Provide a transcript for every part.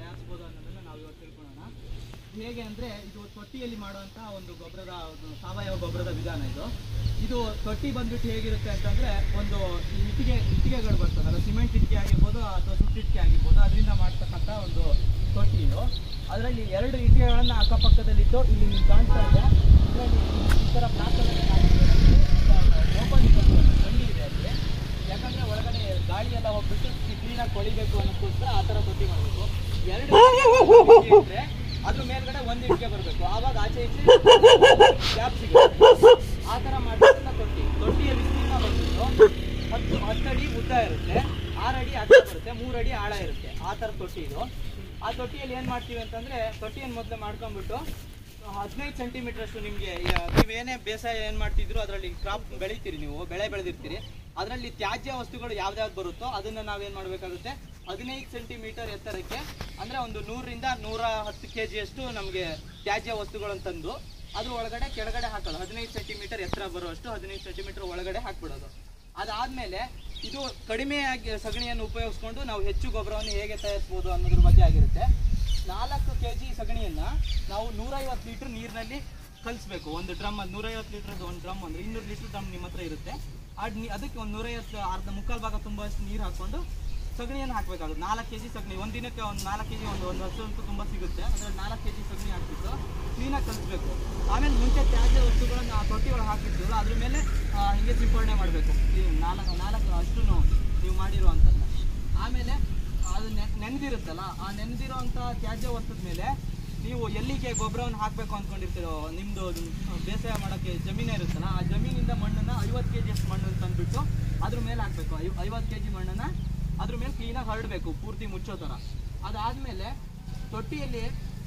ತಯಾರಿಸ್ಬೋದು ಅನ್ನೋದನ್ನ ನಾವು ಇವತ್ತು ತಿಳ್ಕೊಳ್ಳೋಣ ಹೇಗೆ ಅಂದ್ರೆ ಇದು ತೊಟ್ಟಿಯಲ್ಲಿ ಮಾಡುವಂತ ಒಂದು ಗೊಬ್ಬರದ ಒಂದು ಸಾವಯವ ಗೊಬ್ಬರದ ವಿಧಾನ ಇದು ಇದು ತೊಟ್ಟಿ ಬಂದ್ಬಿಟ್ಟು ಹೇಗಿರುತ್ತೆ ಅಂತಂದ್ರೆ ಒಂದು ಈ ಇಟ್ಟಿಗೆ ಇಟ್ಟಿಗೆಗಳು ಬರ್ತದಲ್ಲ ಸಿಮೆಂಟ್ ಇಟ್ಟಿಗೆ ಆಗಿರ್ಬೋದು ಅಥವಾ ಸುಟ್ಟು ಇಟ್ಟಿಗೆ ಆಗಿರ್ಬೋದು ಅದರಿಂದ ಮಾಡ್ತಕ್ಕಂಥ ಒಂದು ತೊಟ್ಟಿ ಇದು ಅದರಲ್ಲಿ ಎರಡು ಇಟ್ಟಿಗೆಗಳನ್ನ ಅಕ್ಕಪಕ್ಕದಲ್ಲಿಟ್ಟು ಇಲ್ಲಿ ನಿಮ್ಗೆ ಕಾಣ್ತಾ ಇದೆ ಇದರಲ್ಲಿ ಈ ಥರ ಪ್ಲಾಸ್ಟರ್ ಓಪನ್ ಗಂಡಿ ಇದೆ ಅಲ್ಲಿ ಯಾಕಂದ್ರೆ ಒಳಗಡೆ ಗಾಳಿ ಎಲ್ಲ ಹೋಗ್ಬಿಟ್ಟು ಕ್ಲೀನಾಗಿ ಕೊಳಿಬೇಕು ಅನ್ನೋಕ್ಕೋಸ್ಕರ ಆ ಥರ ತೊಟ್ಟಿ ಮಾಡಬೇಕು ಎರಡು ಇಟ್ಟಿಗೆ ಇಟ್ರೆ ಅದ್ರ ಮೇಲ್ಗಡೆ ಒಂದು ಇಟ್ಟಿಗೆ ಬರಬೇಕು ಆವಾಗ ಆಚೆ ಈಚೆ ಗ್ಯಾಪ್ ಸಿಗುತ್ತೆ ಆ ಥರ ಮಾಡಿದ್ರೆ ತೊಟ್ಟಿ ತೊಟ್ಟಿಯ ವಿಸ್ತೀರ್ಣ ಬಂದ್ಬಿಟ್ಟು ಹತ್ತು ಹತ್ತಡಿ ಉದ್ದ ಇರುತ್ತೆ ಆರು ಅಡಿ ಅಡ್ಡ ಬರುತ್ತೆ ಮೂರು ಅಡಿ ಆಳ ಇರುತ್ತೆ ಆ ಥರ ತೊಟ್ಟಿ ಇದು ಆ ತೊಟ್ಟಿಯಲ್ಲಿ ಏನು ಮಾಡ್ತೀವಿ ಅಂತಂದ್ರೆ ತೊಟ್ಟಿಯನ್ನು ಮೊದಲು ಮಾಡ್ಕೊಂಡ್ಬಿಟ್ಟು ಹದಿನೈದು ಸೆಂಟಿಮೀಟರ್ ಅಷ್ಟು ನಿಮಗೆ ನೀವೇನೇ ಬೇಸಾಯ ಏನು ಮಾಡ್ತಿದ್ರು ಅದರಲ್ಲಿ ಕ್ರಾಪ್ ಬೆಳಿತೀರಿ ನೀವು ಬೆಳೆ ಬೆಳೆದಿರ್ತೀರಿ ಅದರಲ್ಲಿ ತ್ಯಾಜ್ಯ ವಸ್ತುಗಳು ಯಾವ್ದ್ಯಾವ್ದು ಬರುತ್ತೋ ಅದನ್ನ ನಾವೇನು ಮಾಡಬೇಕಾಗುತ್ತೆ ಹದಿನೈದು ಸೆಂಟಿಮೀಟರ್ ಎತ್ತರಕ್ಕೆ ಅಂದರೆ ಒಂದು ನೂರರಿಂದ ನೂರ ಹತ್ತು ಕೆ ಜಿಯಷ್ಟು ನಮಗೆ ತ್ಯಾಜ್ಯ ವಸ್ತುಗಳನ್ನು ತಂದು ಅದ್ರ ಒಳಗಡೆ ಕೆಳಗಡೆ ಹಾಕೋದು ಹದಿನೈದು ಸೆಂಟಿಮೀಟರ್ ಎತ್ತರ ಬರುವಷ್ಟು ಹದಿನೈದು ಸೆಂಟಿಮೀಟರ್ ಒಳಗಡೆ ಹಾಕ್ಬಿಡೋದು ಅದಾದ್ಮೇಲೆ ಇದು ಕಡಿಮೆಯಾಗಿ ಸಗಣಿಯನ್ನು ಉಪಯೋಗಿಸ್ಕೊಂಡು ನಾವು ಹೆಚ್ಚು ಗೊಬ್ಬರವನ್ನು ಹೇಗೆ ತಯಾರಿಸ್ಬೋದು ಅನ್ನೋದ್ರ ಬಗ್ಗೆ ಆಗಿರುತ್ತೆ ನಾಲ್ಕು ಕೆ ಜಿ ಸಗಣಿಯನ್ನ ನಾವು ನೂರೈವತ್ತು ಲೀಟ್ರ್ ನೀರಿನಲ್ಲಿ ಕಲಿಸ್ಬೇಕು ಒಂದು ಡ್ರಮ್ ಅದು ನೂರೈವತ್ತು ಲೀಟ್ರದ್ದು ಒಂದು ಡ್ರಮ್ ಅಂದ್ರೆ ಇನ್ನೂರು ಲೀಟ್ರ್ ಡ್ರಮ್ ನಿಮ್ಮ ಹತ್ರ ಇರುತ್ತೆ ಅದ್ ನೀ ಅದಕ್ಕೆ ಒಂದು ನೂರೈವತ್ತು ಅರ್ಧ ಮುಕ್ಕಾಲು ಭಾಗ ತುಂಬಷ್ಟು ನೀರು ಹಾಕ್ಕೊಂಡು ಸಗಣಿಯನ್ನು ಹಾಕಬೇಕಾಗುತ್ತೆ ನಾಲ್ಕು ಕೆ ಜಿ ಸಗಣಿ ಒಂದು ದಿನಕ್ಕೆ ಒಂದು ನಾಲ್ಕು ಕೆ ಜಿ ಒಂದು ಒಂದು ವರ್ಷ ಅಂತೂ ತುಂಬ ಸಿಗುತ್ತೆ ಅದರಲ್ಲಿ ನಾಲ್ಕು ಕೆ ಜಿ ಸಗಣಿ ಹಾಕ್ಬಿಟ್ಟು ಕ್ಲೀನಾಗಿ ಕಲಿಸ್ಬೇಕು ಆಮೇಲೆ ಮುಂಚೆ ತ್ಯಾಜ್ಯ ವಸ್ತುಗಳನ್ನು ಆ ತೊಟ್ಟಿ ಒಳಗೆ ಹಾಕಿರ್ತೀವಲ್ಲ ಅದ್ರ ಮೇಲೆ ಆ, ಹಿಂಗೆ ಸಿಂಪಡಣೆ ಮಾಡಬೇಕು ಈ ನಾಲ್ಕು ನಾಲ್ಕು ಅಷ್ಟು ನೀವು ಮಾಡಿರುವಂಥದ್ದು ಆಮೇಲೆ ಅದು ನೆ- ನೆನೆದಿರುತ್ತಲ್ಲ ಆ ನೆನೆದಿರುವಂಥ ತ್ಯಾಜ್ಯ ವಸ್ತುದ ಮೇಲೆ ನೀವು ಎಲ್ಲಿಗೆ ಗೊಬ್ಬರವನ್ನು ಹಾಕಬೇಕು ಅಂದ್ಕೊಂಡಿರ್ತೀರೋ ನಿಮ್ಮದು ಬೇಸಾಯ ಮಾಡೋಕ್ಕೆ ಜಮೀನೇ ಇರುತ್ತಲ್ಲ ಆ ಜಮೀನಿಂದ ಮಣ್ಣನ್ನು ಐವತ್ತು ಕೆ ಜಿಯಷ್ಟು ಮಣ್ಣನ್ನು ತಂದುಬಿಟ್ಟು ಅದ್ರ ಮೇಲೆ ಹಾಕಬೇಕು ಐ ಐವತ್ತು ಕೆ ಜಿ ಮಣ್ಣನ್ನು ಅದ್ರ ಮೇಲೆ ಕ್ಲೀನಾಗಿ ಹರಡಬೇಕು ಪೂರ್ತಿ ಮುಚ್ಚೋ ಥರ ಅದಾದಮೇಲೆ ತೊಟ್ಟಿಯಲ್ಲಿ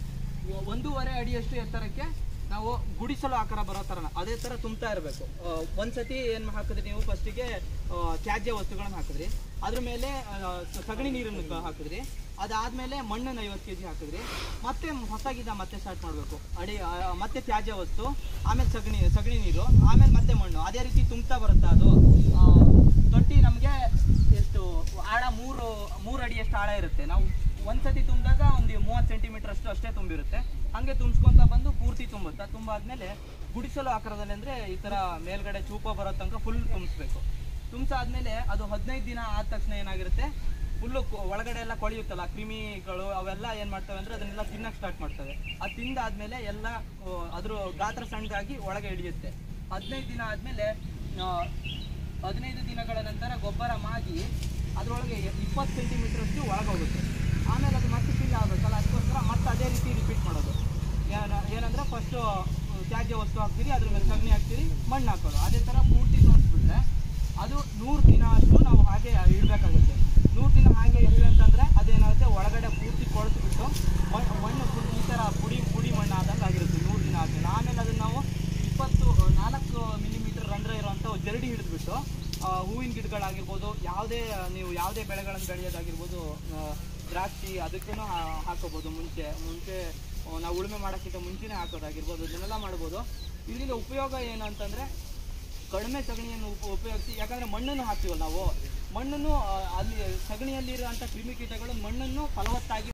ಒ- ಒಂದೂವರೆ ಅಡಿಯಷ್ಟು ಎತ್ತರಕ್ಕೆ ನಾವು ಗುಡಿಸಲು ಆಕಾರ ಬರೋ ಥರ ಅದೇ ಥರ ತುಂಬ್ತಾ ಇರಬೇಕು ಒಂದ್ಸತಿ ಏನು ಹಾಕಿದ್ರಿ ನೀವು ಫಸ್ಟಿಗೆ ತ್ಯಾಜ್ಯ ವಸ್ತುಗಳನ್ನ ಹಾಕಿದ್ರಿ ಅದ್ರ ಮೇಲೆ ಆ, ಸ- ಸಗಣಿ ನೀರನ್ನು ಕ- ಹಾಕಿದ್ರಿ ಅದಾದ್ಮೇಲೆ ಮಣ್ಣನ್ನು ಐವತ್ತು ಕೆ ಜಿ ಹಾಕಿದ್ರಿ ಮತ್ತೆ ಹೊಸಗಿದ ಮತ್ತೆ ಸ್ಟಾರ್ಟ್ ಮಾಡಬೇಕು ಅಡಿ ಆ, ಮತ್ತೆ ತ್ಯಾಜ್ಯ ವಸ್ತು ಆಮೇಲೆ ಸಗಣಿ ಸಗಣಿ ನೀರು ಆಮೇಲೆ ಮತ್ತೆ ಮಣ್ಣು ಅದೇ ರೀತಿ ತುಂಬ್ತಾ ಬರುತ್ತಾ ಅದು ಆ, ತೊಟ್ಟಿ ನಮಗೆ ಎಷ್ಟು ಆಳ ಮೂರು ಮೂರು ಅಡಿಯಷ್ಟು ಆಳ ಇರುತ್ತೆ ನಾವು ಒಂದ್ಸತಿ ತುಂಬಿದಾಗ ಒಂದು ಮೂವತ್ತು ಸೆಂಟಿಮೀಟರ್ ಅಷ್ಟು ಅಷ್ಟೇ ತುಂಬಿರುತ್ತೆ ಹಂಗೆ ತುಂಬಿಸ್ಕೊಂತ ಬಂದು ಪೂರ್ತಿ ತುಂಬುತ್ತಾ ತುಂಬಾದ್ಮೇಲೆ ಗುಡಿಸಲು ಆಕಾರದಲ್ಲಿ ಅಂದ್ರೆ ಈ ತರ ಮೇಲ್ಗಡೆ ಚೂಪ ಬರೋ ತನಕ ಫುಲ್ ತುಂಬಿಸ್ಬೇಕು ತುಂಬಿಸಾದ್ಮೇಲೆ ಅದು ಹದಿನೈದು ದಿನ ಆದ ತಕ್ಷಣ ಏನಾಗಿರುತ್ತೆ ಫುಲ್ಲು ಒಳಗಡೆ ಎಲ್ಲ ಕೊಳೆಯುತ್ತಲ್ಲ ಕ್ರಿಮಿಗಳು ಅವೆಲ್ಲ ಏನ್ ಮಾಡ್ತವೆ ಅಂದ್ರೆ ಅದನ್ನೆಲ್ಲ ತಿನ್ನಕ್ ಸ್ಟಾರ್ಟ್ ಮಾಡ್ತವೆ ಅದು ತಿಂದಾದ್ಮೇಲೆ ಎಲ್ಲ ಆ, ಅದ್ರ ಗಾತ್ರ ಸಣ್ಣದಾಗಿ ಒಳಗೆ ಇಳಿಯುತ್ತೆ ಹದಿನೈದು ದಿನ ಆದ್ಮೇಲೆ ಆ, ಹದಿನೈದು ದಿನಗಳ ನಂತರ ಗೊಬ್ಬರ ಮಾಗಿ ಅದರೊಳಗೆ ಇಪ್ಪತ್ತು ಸೆಂಟಿಮೀಟರ್ ಅಷ್ಟು ಒಳಗೆ ಹೋಗುತ್ತೆ ಆಮೇಲೆ ಅದು ಮತ್ತೆ ಫಿಲ್ ಆಗಬೇಕಲ್ಲ ಅದಕ್ಕೋಸ್ಕರ ಮತ್ತೆ ಅದೇ ರೀತಿ ರಿಪೀಟ್ ಮಾಡೋದು ಏನ- ಏನಂದ್ರೆ ಫಸ್ಟು ತ್ಯಾಜ್ಯ ವಸ್ತು ಹಾಕ್ತೀರಿ ಅದ್ರ ಮೇಲೆ ಸಗಣಿ ಹಾಕ್ತೀರಿ ಮಣ್ಣು ಹಾಕೋದು ಅದೇ ಥರ ಪೂರ್ತಿ ತೋರಿಸ್ಬಿಟ್ರೆ ಅದು ನೂರು ದಿನ ಅಷ್ಟು ನಾವು ಹಾಗೆ ಇಡಬೇಕಾಗುತ್ತೆ ನೂರು ದಿನ ಹಾಗೆ ಇದ್ವಿ ಅಂತಂದ್ರೆ ಅದೇನಾಗುತ್ತೆ ಒಳಗಡೆ ಪೂರ್ತಿ ಕೊಳೆತು ಬಿಟ್ಟು ಮಣ್ಣು ಮಣ್ಣು full ಈ ಥರ ಪುಡಿ ಪುಡಿ ಮಣ್ಣು ಆದಂಗೆ ಆಗಿರುತ್ತೆ ನೂರು ದಿನ ಆದಮೇಲೆ ಆಮೇಲೆ ಅದನ್ನು ನಾವು ಇಪ್ಪತ್ತು ನಾಲ್ಕು ಮಿಲಿಮೀಟರ್ ರಂಧ್ರ ಇರುವಂಥ ಜರಡಿ ಹಿಡಿದ್ಬಿಟ್ಟು ಆ, ಹೂವಿನ ಗಿಡಗಳಾಗಿರ್ಬೋದು ಯಾವುದೇ ಆ, ನೀವು ಯಾವುದೇ ಬೆಳೆಗಳನ್ನು ಬೆಳೆಯೋದಾಗಿರ್ಬೋದು ಆ, ದ್ರಾಕ್ಷಿ ಅದಕ್ಕೂ ಹಾಕೋಬೋದು ಮುಂಚೆ ಮುಂಚೆ ಆ, ನಾವು ಉಳುಮೆ ಮಾಡೋಕ್ಕಿಂತ ಮುಂಚೆನೇ ಹಾಕೋದಾಗಿರ್ಬೋದು ಇದನ್ನೆಲ್ಲ ಮಾಡ್ಬೋದು ಇದರಿಂದ ಉಪಯೋಗ ಏನು ಅಂತಂದರೆ ಕಡಿಮೆ ಸಗಣಿಯನ್ನು ಉಪ ಉಪಯೋಗಿಸಿ ಯಾಕಂದರೆ ಮಣ್ಣನ್ನು ಹಾಕ್ತೀವಲ್ಲ ನಾವು ಮಣ್ಣನ್ನು ಆ, ಅಲ್ಲಿ ಸಗಣಿಯಲ್ಲಿರುವಂಥ ಕ್ರಿಮಿಕೀಟಗಳು ಮಣ್ಣನ್ನು ಫಲವತ್ತಾಗಿ